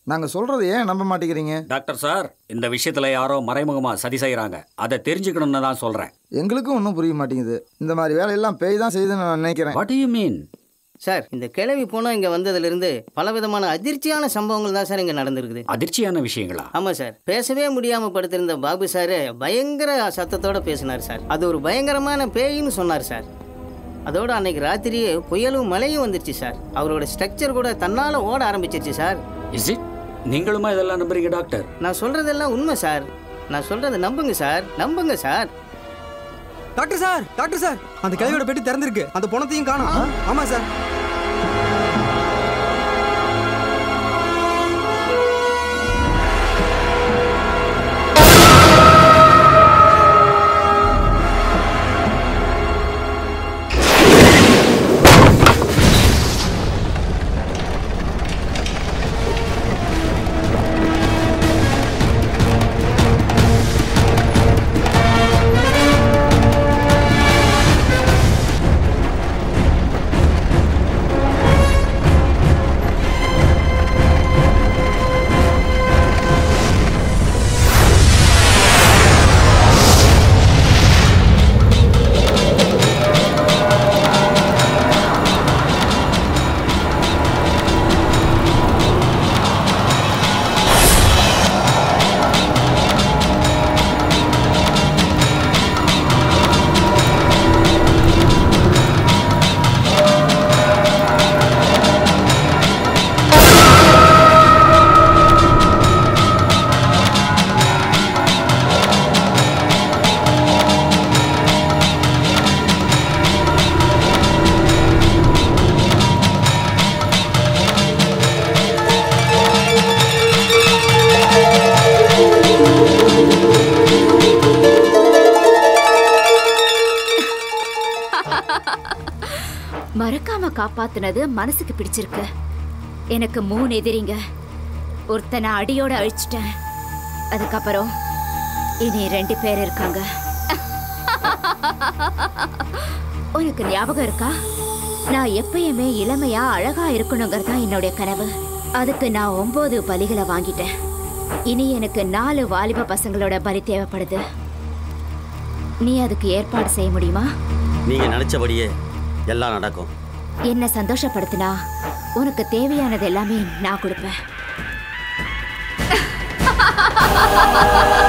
நாங்கள் சொல்கிறது ஏன் நம்ப மாட்டேங்கிறீங்க டாக்டர் சார் இந்த விஷயத்துல யாரோ மறைமுகமா சதி செய்யறாங்க அதை தெரிஞ்சுக்கணும்னு தான் சொல்றேன் எங்களுக்கும் ஒன்றும் புரிய மாட்டேங்குது இந்த மாதிரி வேலையெல்லாம் பேய் தான் செய்யுதுன்னு நான் நினைக்கிறேன் வாட் யூ மீன் சார் இந்த கிழவி போனால் இங்கே வந்ததுலேருந்து பலவிதமான அதிர்ச்சியான சம்பவங்கள் தான் சார் இங்கே நடந்திருக்குது அதிர்ச்சியான விஷயங்களா ஆமாம் சார் பேசவே முடியாமல் படுத்திருந்த பாபு சார் பயங்கர சத்தத்தோட பேசினார் சார் அது ஒரு பயங்கரமான பேயின்னு சொன்னார் சார் அதோட அன்னைக்கு ராத்திரியே புயலும் மழையும் வந்துருச்சு சார் அவரோட ஸ்ட்ரக்சர் கூட தன்னால் ஓட ஆரம்பிச்சிருச்சு சார் இஸ் இட் நீங்களுமா இதெல்லாம் நம்புறீங்க டாக்டர் நான் சொல்கிறதெல்லாம் உண்மை சார் நான் சொல்கிறத நம்புங்க சார் நம்புங்க sir doctor sir doctor sir அந்த கிழவியோட பெட்டி திறந்திருக்கு அந்த பணத்தையும் காணும் ஆமா சார் மறக்காம காப்பாத்துனது மனசுக்கு பிடிச்சிருக்கு எனக்கு மூணு எதிரிங்க ஒருத்தனை அடியோட அழிச்சிட்டேன் அதுக்கப்புறம் இனி ரெண்டு பேர் இருக்காங்க உனக்கு ஞாபகம் இருக்கா நான் எப்பயுமே இளமையா அழகா இருக்கணுங்கிறது தான் என்னுடைய கனவு அதுக்கு நான் ஒன்பது பலிகளை வாங்கிட்டேன் இனி எனக்கு நாலு வாலிப பசங்களோட பலி தேவைப்படுது நீ அதுக்கு ஏற்பாடு செய்ய முடியுமா நீங்க நினைச்சபடியே எல்லாம் நடக்கும் என்ன சந்தோஷப்படுத்தினா உனக்கு தேவையானது எல்லாமே நான் கொடுப்பேன்